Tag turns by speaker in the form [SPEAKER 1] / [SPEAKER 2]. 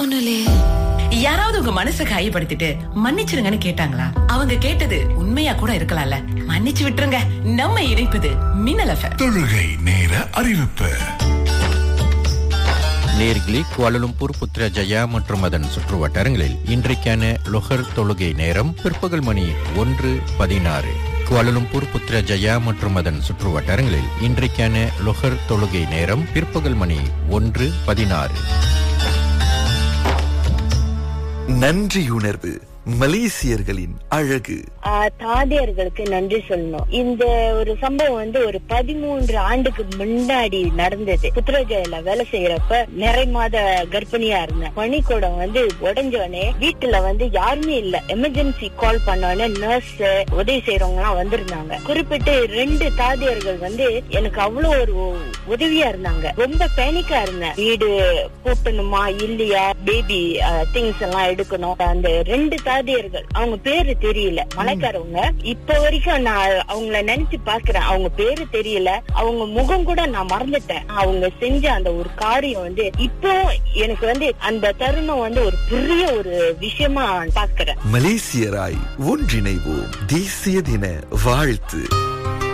[SPEAKER 1] ஒண்ணும் இல்லையே
[SPEAKER 2] யாராவது உங்க மனசை காயப்படுத்திட்டு மன்னிச்சிருங்கன்னு கேட்டாங்களா அவங்க கேட்டது உண்மையா கூட இருக்கலாம்ல மன்னிச்சு விட்டுருங்க நம்ம இணைப்பது மின்னல் எஃப்எம்
[SPEAKER 3] தொழுகை நேர அறிவிப்பு
[SPEAKER 4] நேர்கிலி குவாலலும்பூர் புத்ரஜயா மற்றும் அதன் சுற்று வட்டாரங்களில் இன்றைக்கான லொஹர் தொழுகை நேரம் பிற்பகல் மணி ஒன்று பதினாறு குவாலலும்பூர் புத்ரஜயா மற்றும் அதன் சுற்று வட்டாரங்களில் இன்றைக்கான லொஹர் தொழுகை நேரம் பிற்பகல் மணி ஒன்று பதினாறு
[SPEAKER 5] நன்றியுணர்வு மலேசியர்களின் அழகு
[SPEAKER 6] ஆஹ் தாதியர்களுக்கு நன்றி சொல்லணும் இந்த ஒரு சம்பவம் வந்து ஒரு பதிமூன்று ஆண்டுக்கு முன்னாடி நடந்தது புத்திரஜயில வேலை செய்யறப்ப நிறை மாத கர்ப்பிணியா இருந்தேன் பனிக்கூடம் வந்து உடஞ்சோடனே வீட்டுல வந்து யாருமே இல்ல எமர்ஜென்சி கால் பண்ணோடனே நர்ஸ் உதவி செய்யறவங்க எல்லாம் வந்திருந்தாங்க குறிப்பிட்டு ரெண்டு தாதியர்கள் வந்து எனக்கு அவ்வளவு ஒரு உதவியா இருந்தாங்க ரொம்ப பேனிக்கா இருந்தேன் வீடு கூட்டணுமா இல்லையா பேபி திங்ஸ் எல்லாம் எடுக்கணும் அந்த ரெண்டு தாதியர்கள் அவங்க பேரு தெரியல மலைக்காரவங்க இப்ப வரைக்கும் நான் அவங்கள நினைச்சு பாக்குறேன் அவங்க பேரு தெரியல அவங்க முகம் கூட நான் மறந்துட்டேன் அவங்க செஞ்ச அந்த ஒரு காரியம் வந்து இப்போ எனக்கு வந்து அந்த தருணம் வந்து ஒரு பெரிய ஒரு விஷயமா பாக்குறேன்
[SPEAKER 5] மலேசியராய் ஒன்றிணைவோம் தேசிய தின வாழ்த்து